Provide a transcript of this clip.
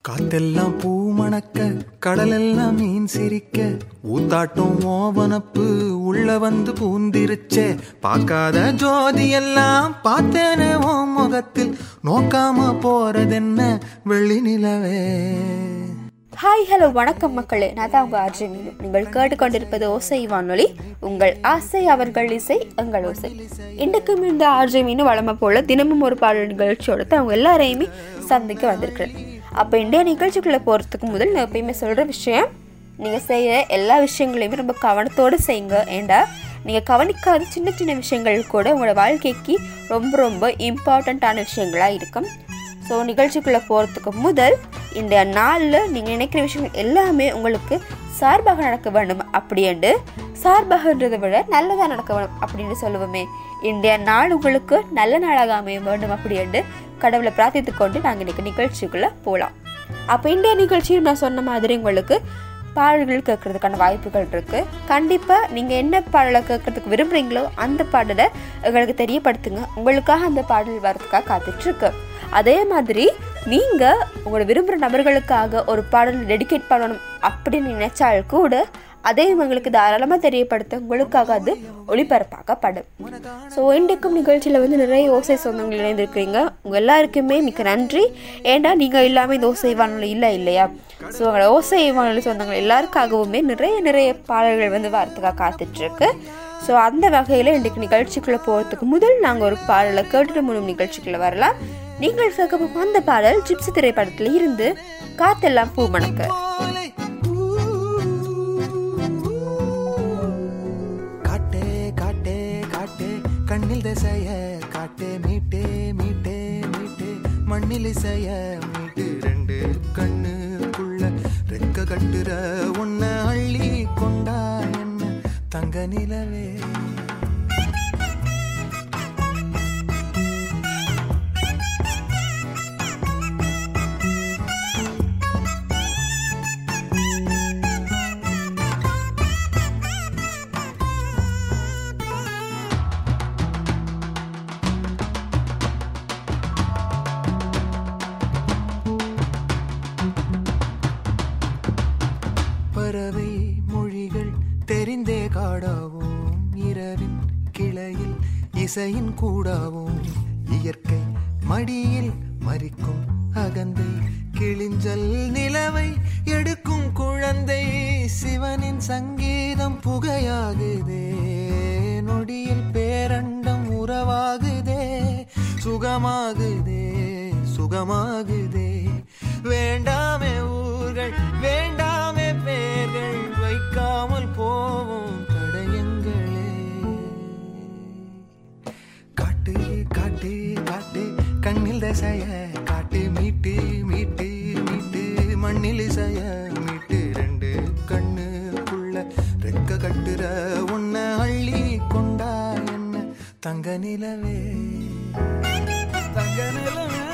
காத்தெல்லாம் பூ மணக்க கடலெல்லாம் மீன் சிரிக்க ஊத்தாட்டம் ஓவனப்பு உள்ள வந்து பூந்திருச்சே பார்க்காத ஜோதி எல்லாம் பார்த்தேனே ஓ முகத்தில் நோக்காம போறதென்ன வெள்ளி நிலவே ஹாய் ஹலோ வணக்கம் மக்களே நான் தான் உங்கள் ஆர்ஜி மீனு நீங்கள் கேட்டுக்கொண்டிருப்பது ஓசை வானொலி உங்கள் ஆசை அவர்கள் இசை எங்கள் ஓசை இன்றைக்கும் இந்த ஆர்ஜி மீனு வளமை போல தினமும் ஒரு பாடல் நிகழ்ச்சியோட தான் அவங்க எல்லாரையுமே சந்திக்க வந்திருக்கிறேன் அப்போ இன்றைய நிகழ்ச்சிக்குள்ளே போகிறதுக்கு முதல் நான் எப்பயுமே சொல்கிற விஷயம் நீங்கள் செய்ய எல்லா விஷயங்களையுமே ரொம்ப கவனத்தோடு செய்யுங்க ஏண்டா நீங்கள் கவனிக்காத சின்ன சின்ன விஷயங்கள் கூட உங்களோட வாழ்க்கைக்கு ரொம்ப ரொம்ப இம்பார்ட்டண்ட்டான விஷயங்களாக இருக்கும் ஸோ நிகழ்ச்சிக்குள்ளே போகிறதுக்கு முதல் இந்த நாளில் நீங்கள் நினைக்கிற விஷயங்கள் எல்லாமே உங்களுக்கு சார்பாக நடக்க வேண்டும் அப்படின்ட்டு சார்பாகன்றதை விட நல்லதாக நடக்க வேண்டும் அப்படின்னு சொல்லுவோமே இன்றைய நாள் உங்களுக்கு நல்ல நாளாக அமைய வேண்டும் அப்படின்ட்டு கடவுளை பிரார்த்தித்து கொண்டு நாங்கள் இன்றைக்கி நிகழ்ச்சிக்குள்ளே போகலாம் அப்போ இன்றைய நிகழ்ச்சியில் நான் சொன்ன மாதிரி உங்களுக்கு பாடல்கள் கேட்கறதுக்கான வாய்ப்புகள் இருக்குது கண்டிப்பாக நீங்கள் என்ன பாடலை கேட்கறதுக்கு விரும்புகிறீங்களோ அந்த பாடலை எங்களுக்கு தெரியப்படுத்துங்க உங்களுக்காக அந்த பாடல் வரதுக்காக காத்துட்ருக்கு அதே மாதிரி நீங்கள் உங்களோட விரும்புகிற நபர்களுக்காக ஒரு பாடல் டெடிகேட் பண்ணணும் அப்படின்னு நினைச்சால் கூட அதையும் எங்களுக்கு தாராளமாக தெரியப்படுத்த உங்களுக்காக அது ஒளிபரப்பாக்கப்படும் ஸோ இன்றைக்கும் நிகழ்ச்சியில் வந்து நிறைய ஓசை சொந்தங்கள் இணைந்திருக்கிறீங்க உங்கள் எல்லாருக்குமே மிக்க நன்றி ஏண்டா நீங்கள் இல்லாமல் இந்த ஓசை வானொலி இல்லை இல்லையா ஸோ உங்களோட ஓசை வானொலி சொந்தங்கள் எல்லாருக்காகவுமே நிறைய நிறைய பாடல்கள் வந்து வரத்துக்காக காத்துட்ருக்கு ஸோ அந்த வகையில் இன்றைக்கு நிகழ்ச்சிக்குள்ளே போகிறதுக்கு முதல் நாங்கள் ஒரு பாடலை கேட்டுட்டு மூலம் நிகழ்ச்சிக்குள்ளே வரலாம் நீங்கள் கேட்க போகும் அந்த பாடல் ஜிப்சி திரைப்படத்தில் இருந்து காத்தெல்லாம் பூ மணக்க போலே, காட்டே காட்டே காட்டே கண்ணில் திசைய காட்டே மீட்டே மீட்டே மீட்டே மண்ணில் இசைய மீட்டு ரெண்டு கண்ணுக்குள்ள ரெக்க கட்டுற உன்னை அள்ளி கொண்டா என்ன தங்க நிலவே பறவை மொழிகள் தெரிந்தே காடாவோம் இரவின் கிளையில் இசையின் கூடாவோம் இயற்கை மடியில் மறிக்கும் அகந்தை கிழிஞ்சல் நிலவை எடுக்கும் குழந்தை சிவனின் சங்கீதம் புகையாகுதே நொடியில் பேரண்டம் உறவாகுதே சுகமாகுதே சுகமாகுதே வேண்டாமே ஊர்கள் வேண்டாமே பேர்கள் வைக்காமல் போவோம் தடயங்களே காட்டு காட்டு காட்டு கண்ணில் தசைய காட்டு மீட்டு மீட்டு மீட்டு மண்ணில் இசைய மீட்டு ரெண்டு கண்ணுக்குள்ள ரெக்க கட்டுற உன்னை அள்ளி கொண்டா என்ன தங்க நிலவே தங்க நிலவே